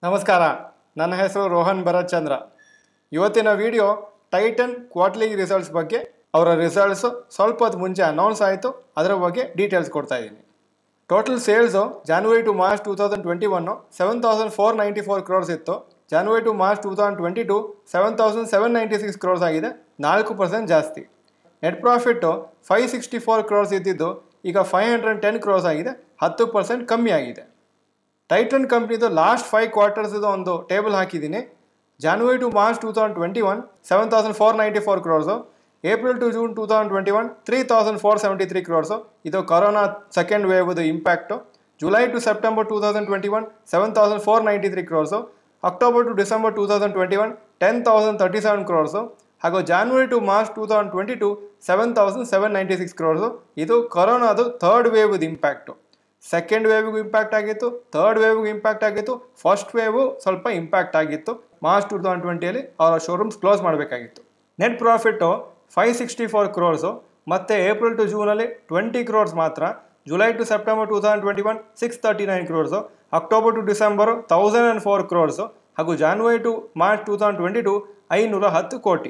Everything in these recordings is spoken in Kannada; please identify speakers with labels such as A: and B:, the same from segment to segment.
A: ನಮಸ್ಕಾರ ನನ್ನ ಹೆಸರು ರೋಹನ್ ಭರತ್ ಚಂದ್ರ ಇವತ್ತಿನ ವಿಡಿಯೋ ಟೈಟನ್ ಕ್ವಾರ್ಟ್ಲಿ ರಿಸಲ್ಟ್ಸ್ ಬಗ್ಗೆ ಅವರ ರಿಸಲ್ಟ್ಸು ಸ್ವಲ್ಪ ಹೊತ್ತು ಮುಂಚೆ ಅನೌನ್ಸ್ ಆಯಿತು ಅದರ ಬಗ್ಗೆ ಡೀಟೇಲ್ಸ್ ಕೊಡ್ತಾ ಇದ್ದೀನಿ total sales January to March two thousand twenty one seven thousand four ninety four crores ಇತ್ತು January to March two thousand twenty two seven thousand seven ninety six crores ಆಗಿದೆ ನಾಲ್ಕು ಪರ್ಸೆಂಟ್ ಜಾಸ್ತಿ net profit five sixty four crores ಇದ್ದಿದ್ದು ಈಗ ಫೈವ್ ಹಂಡ್ರೆಡ್ ಟೆನ್ ಕ್ರೋರ್ಸ್ ಆಗಿದೆ ಹತ್ತು ಪರ್ಸೆಂಟ್ ಕಮ್ಮಿ ಆಗಿದೆ ಟೈಟನ್ ಕಂಪ್ನಿದು ಲಾಸ್ಟ್ ಫೈವ್ ಕ್ವಾರ್ಟರ್ಸ್ದು ಒಂದು ಟೇಬಲ್ ಹಾಕಿದ್ದೀನಿ January to March two thousand twenty one seven thousand four ninety four crores April to June two thousand twenty one three thousand four seventy three crores ಇದು ಕೊರೋನಾ ಸೆಕೆಂಡ್ ವೇವ್ದು impact July to September two thousand twenty one seven thousand four ninety three crores October to December two thousand twenty one ten thousand thirty seven crores ಹಾಗೂ January to March two thousand twenty two seven thousand seven ninety six crores ಇದು ಕೊರೋನಾದು ಥರ್ಡ್ ವೇವ್ದು ಇಂಪ್ಯಾಕ್ಟು ಸೆಕೆಂಡ್ ವೇವ್ಗೂ ಇಂಪ್ಯಾಕ್ಟ್ ಆಗಿತ್ತು ಥರ್ಡ್ ವೇವ್ಗೂ ಇಂಪ್ಯಾಕ್ಟ್ ಆಗಿತ್ತು ಫಸ್ಟ್ ವೇವು ಸ್ವಲ್ಪ ಇಂಪ್ಯಾಕ್ಟ್ ಆಗಿತ್ತು ಮಾರ್ಚ್ ಟೂ ತೌಸಂಡ್ ಟ್ವೆಂಟಿಯಲ್ಲಿ ಅವರ ಶೋರೂಮ್ಸ್ ಕ್ಲೋಸ್ ಮಾಡಬೇಕಾಗಿತ್ತು net profit five sixty four crores ಮತ್ತು ಏಪ್ರಿಲ್ ಟು ಜೂನಲ್ಲಿ ಟ್ವೆಂಟಿ ಕ್ರೋರ್ಸ್ ಮಾತ್ರ July to September two thousand twenty one six thirty nine crores October to December thousand and four crores ಹಾಗೂ January to March two thousand twenty two ಐನೂರ ಹತ್ತು ಕೋಟಿ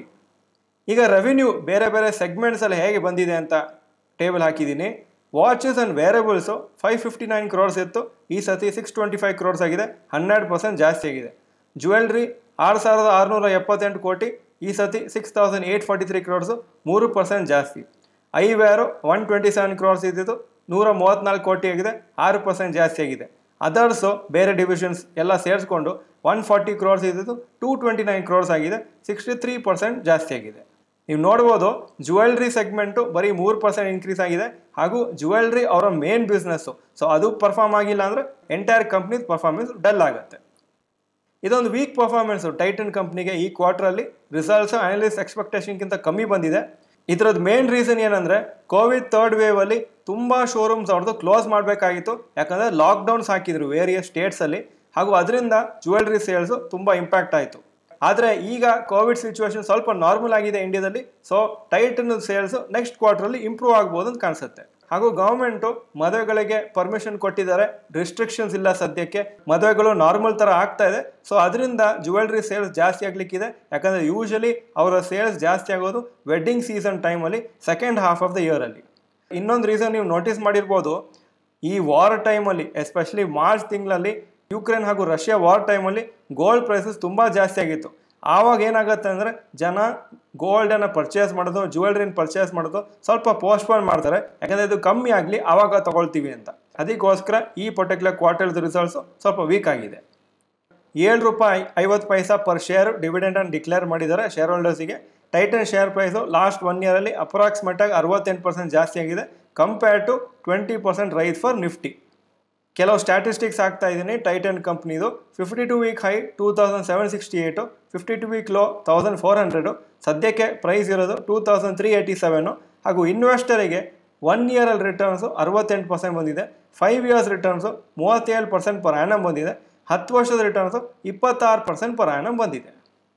A: ಈಗ ರೆವಿನ್ಯೂ ಬೇರೆ ಬೇರೆ ಸೆಗ್ಮೆಂಟ್ಸಲ್ಲಿ ಹೇಗೆ ಬಂದಿದೆ ಅಂತ ಟೇಬಲ್ ಹಾಕಿದ್ದೀನಿ watches and wearables five fifty nine crores ಇತ್ತು ಈ ಸತಿ ಸಿಕ್ಸ್ ಟ್ವೆಂಟಿ ಫೈವ್ ಕ್ರೋರ್ಸ್ ಆಗಿದೆ ಹನ್ನೆರಡು ಪರ್ಸೆಂಟ್ ಜಾಸ್ತಿ ಆಗಿದೆ ಜ್ಯುವೆಲ್ರಿ ಆರು ಸಾವಿರದ ಆರುನೂರ ಎಪ್ಪತ್ತೆಂಟು ಕೋಟಿ ಈ ಸತಿ six thousand eight forty three crores ಮೂರು ಪರ್ಸೆಂಟ್ ಜಾಸ್ತಿ eyewear one twenty seven crores ಇದ್ದಿದ್ದು ನೂರ ಮೂವತ್ತ್ನಾಲ್ಕು ಕೋಟಿ ಆಗಿದೆ ಆರು ಪರ್ಸೆಂಟ್ ಜಾಸ್ತಿ ಆಗಿದೆ ಅದರ್ಸು ಬೇರೆ ಡಿವಿಷನ್ಸ್ ಎಲ್ಲ ಸೇರಿಸ್ಕೊಂಡು ಒನ್ ಫಾರ್ಟಿ ಕ್ರೋರ್ಸ್ ಇದ್ದಿದ್ದು ಟೂ ಟ್ವೆಂಟಿ ನೈನ್ ಕ್ರೋರ್ಸ್ ಆಗಿದೆ ಸಿಕ್ಸ್ಟಿ ತ್ರೀ ಪರ್ಸೆಂಟ್ ಜಾಸ್ತಿ ಆಗಿದೆ ನೀವು ನೋಡ್ಬೋದು ಜ್ಯುವೆಲ್ರಿ ಸೆಗ್ಮೆಂಟು ಬರೀ ಮೂರು ಪರ್ಸೆಂಟ್ ಇನ್ಕ್ರೀಸ್ ಆಗಿದೆ ಹಾಗೂ ಜ್ಯುವೆಲ್ರಿ ಅವರ ಮೇನ್ ಬಿಸ್ನೆಸ್ಸು ಸೊ ಅದು ಪರ್ಫಾರ್ಮ್ ಆಗಿಲ್ಲ ಅಂದರೆ ಎಂಟೈರ್ ಕಂಪ್ನಿ ಪರ್ಫಾರ್ಮೆನ್ಸ್ ಡಲ್ ಆಗುತ್ತೆ ಇದೊಂದು ವೀಕ್ ಪರ್ಫಾರ್ಮೆನ್ಸು ಟೈಟನ್ ಕಂಪ್ನಿಗೆ ಈ ಕ್ವಾರ್ಟ್ರಲ್ಲಿ ರಿಸಲ್ಟ್ಸು ಅನಲಿಸ್ಟ್ ಎಕ್ಸ್ಪೆಕ್ಟೇಷನ್ಗಿಂತ ಕಮ್ಮಿ ಬಂದಿದೆ ಇದರದ್ದು ಮೇನ್ ರೀಸನ್ ಏನಂದರೆ ಕೋವಿಡ್ ಥರ್ಡ್ ವೇವಲ್ಲಿ ತುಂಬ ಶೋರೂಮ್ಸ್ ಅವ್ರದ್ದು ಕ್ಲೋಸ್ ಮಾಡಬೇಕಾಗಿತ್ತು ಯಾಕಂದರೆ ಲಾಕ್ಡೌನ್ಸ್ ಹಾಕಿದ್ರು ವೇರಿಯಸ್ ಸ್ಟೇಟ್ಸಲ್ಲಿ ಹಾಗೂ ಅದರಿಂದ ಜ್ಯುವೆಲ್ರಿ ಸೇಲ್ಸು ತುಂಬ ಇಂಪ್ಯಾಕ್ಟ್ ಆಯಿತು ಆದರೆ ಈಗ ಕೋವಿಡ್ ಸಿಚುವೇಶನ್ ಸ್ವಲ್ಪ ನಾರ್ಮಲ್ ಆಗಿದೆ ಇಂಡಿಯಾದಲ್ಲಿ ಸೊ ಟೈಟನ್ ಸೇಲ್ಸ್ ನೆಕ್ಸ್ಟ್ ಕ್ವಾರ್ಟರಲ್ಲಿ ಇಂಪ್ರೂವ್ ಆಗ್ಬೋದು ಅಂತ ಕಾಣಿಸುತ್ತೆ ಹಾಗೂ ಗೌರ್ಮೆಂಟು ಮದುವೆಗಳಿಗೆ ಪರ್ಮಿಷನ್ ಕೊಟ್ಟಿದ್ದಾರೆ ರಿಸ್ಟ್ರಿಕ್ಷನ್ಸ್ ಇಲ್ಲ ಸದ್ಯಕ್ಕೆ ಮದುವೆಗಳು ನಾರ್ಮಲ್ ಥರ ಆಗ್ತಾ ಇದೆ ಸೊ ಅದರಿಂದ ಜ್ಯುವೆಲ್ರಿ ಸೇಲ್ಸ್ ಜಾಸ್ತಿ ಆಗ್ಲಿಕ್ಕಿದೆ ಯಾಕಂದರೆ ಯೂಶಲಿ ಅವರ ಸೇಲ್ಸ್ ಜಾಸ್ತಿ ಆಗೋದು ವೆಡ್ಡಿಂಗ್ ಸೀಸನ್ ಟೈಮಲ್ಲಿ ಸೆಕೆಂಡ್ ಹಾಫ್ ಆಫ್ ದ ಇಯರಲ್ಲಿ ಇನ್ನೊಂದು ರೀಸನ್ ನೀವು ನೋಟಿಸ್ ಮಾಡಿರ್ಬೋದು ಈ ವಾರ್ ಟೈಮಲ್ಲಿ ಎಸ್ಪೆಷಲಿ ಮಾರ್ಚ್ ತಿಂಗಳಲ್ಲಿ ಯುಕ್ರೇನ್ ಹಾಗೂ ರಷ್ಯಾ ವಾರ್ ಟೈಮಲ್ಲಿ ಗೋಲ್ಡ್ ಪ್ರೈಸಸ್ ತುಂಬ ಜಾಸ್ತಿ ಆಗಿತ್ತು ಆವಾಗ ಏನಾಗುತ್ತೆ ಅಂದರೆ ಜನ ಗೋಲ್ಡನ್ನು ಪರ್ಚೇಸ್ ಮಾಡೋದು ಜ್ಯುವೆಲ್ರಿನ ಪರ್ಚೇಸ್ ಮಾಡೋದು ಸ್ವಲ್ಪ ಪೋಸ್ಟ್ಪೋನ್ ಮಾಡ್ತಾರೆ ಯಾಕಂದರೆ ಇದು ಕಮ್ಮಿ ಆಗಲಿ ಆವಾಗ ತಗೊಳ್ತೀವಿ ಅಂತ ಅದಕ್ಕೋಸ್ಕರ ಈ ಪರ್ಟಿಕ್ಯುಲರ್ ಕ್ವಾರ್ಟರ್ದು ರಿಸಲ್ಟ್ಸು ಸ್ವಲ್ಪ ವೀಕ್ ಆಗಿದೆ ಏಳು ರೂಪಾಯಿ ಐವತ್ತು ಪೈಸಾ ಪರ್ ಶೇರ್ ಡಿವಿಡೆಂಡನ್ನು ಡಿಕ್ಲೇರ್ ಮಾಡಿದ್ದಾರೆ ಶೇರ್ ಹೋಲ್ಡರ್ಸಿಗೆ Titan share price last one ಇಯರಲ್ಲಿ ಅಪ್ರಾಕ್ಸಿಮೇಟಾಗಿ ಅರವತ್ತೆಂಟು ಪರ್ಸೆಂಟ್ ಜಾಸ್ತಿ ಆಗಿದೆ compare to twenty percent rise for Nifty ಕೆಲವು ಸ್ಟ್ಯಾಟಿಸ್ಟಿಕ್ಸ್ ಆಗ್ತಾ ಇದ್ದೀನಿ ಟೈಟನ್ ಕಂಪ್ನಿದು fifty two week high two thousand seven sixty eight fifty two week low thousand four hundred ಸದ್ಯಕ್ಕೆ ಪ್ರೈಸ್ ಇರೋದು two thousand three eighty seven ಹಾಗೂ ಇನ್ವೆಸ್ಟರಿಗೆ ಒನ್ ಇಯರಲ್ಲಿ ರಿಟರ್ನ್ಸು ಅರವತ್ತೆಂಟು ಪರ್ಸೆಂಟ್ ಬಂದಿದೆ ಫೈವ್ ಇಯರ್ಸ್ ರಿಟರ್ನ್ಸು ಮೂವತ್ತೇಳು ಪರ್ಸೆಂಟ್ ಪರ್ ಆ್ಯನಮ್ ಬಂದಿದೆ ಹತ್ತು ವರ್ಷದ ರಿಟರ್ನ್ಸು ಇಪ್ಪತ್ತಾರು ಪರ್ಸೆಂಟ್ ಪರ್ ಆ್ಯನಮ್ ಬಂದಿದೆ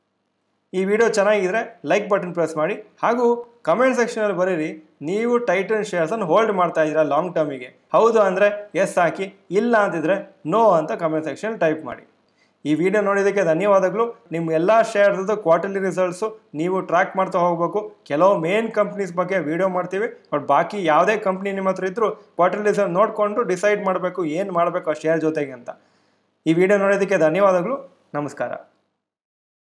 A: ಈ ವಿಡಿಯೋ ಚೆನ್ನಾಗಿದ್ರೆ ಲೈಕ್ ಬಟನ್ ಪ್ರೆಸ್ ಮಾಡಿ ಹಾಗೂ ಕಮೆಂಟ್ ಸೆಕ್ಷನಲ್ಲಿ ಬರೀರಿ ನೀವು ಟೈಟನ್ ಶೇರ್ಸನ್ನು ಹೋಲ್ಡ್ ಮಾಡ್ತಾ ಇದ್ದೀರಾ ಲಾಂಗ್ ಟರ್ಮಿಗೆ ಹೌದು ಅಂದರೆ ಎಸ್ ಹಾಕಿ ಇಲ್ಲ ಅಂತಿದ್ರೆ ನೋ ಅಂತ ಕಮೆಂಟ್ ಸೆಕ್ಷನ್ ಟೈಪ್ ಮಾಡಿ ಈ ವಿಡಿಯೋ ನೋಡಿದ್ದಕ್ಕೆ ಧನ್ಯವಾದಗಳು ನಿಮ್ಮ ಎಲ್ಲ ಶೇರ್ದು ಕ್ವಾರ್ಟರ್ಲಿ ರಿಸಲ್ಟ್ಸು ನೀವು ಟ್ರ್ಯಾಕ್ ಮಾಡ್ತಾ ಹೋಗಬೇಕು ಕೆಲವು ಮೇನ್ ಕಂಪ್ನೀಸ್ ಬಗ್ಗೆ ವಿಡಿಯೋ ಮಾಡ್ತೀವಿ ಬಟ್ ಬಾಕಿ ಯಾವುದೇ ಕಂಪ್ನಿ ನಿಮ್ಮ ಹತ್ರ ಇದ್ದರೂ ಕ್ವಾರ್ಟರ್ಲಿ ರಿಸಲ್ಟ್ ನೋಡಿಕೊಂಡು ಡಿಸೈಡ್ ಮಾಡಬೇಕು ಏನು ಮಾಡಬೇಕು ಆ ಶೇರ್ ಜೊತೆಗೆ ಅಂತ ಈ ವಿಡಿಯೋ ನೋಡೋದಕ್ಕೆ ಧನ್ಯವಾದಗಳು ನಮಸ್ಕಾರ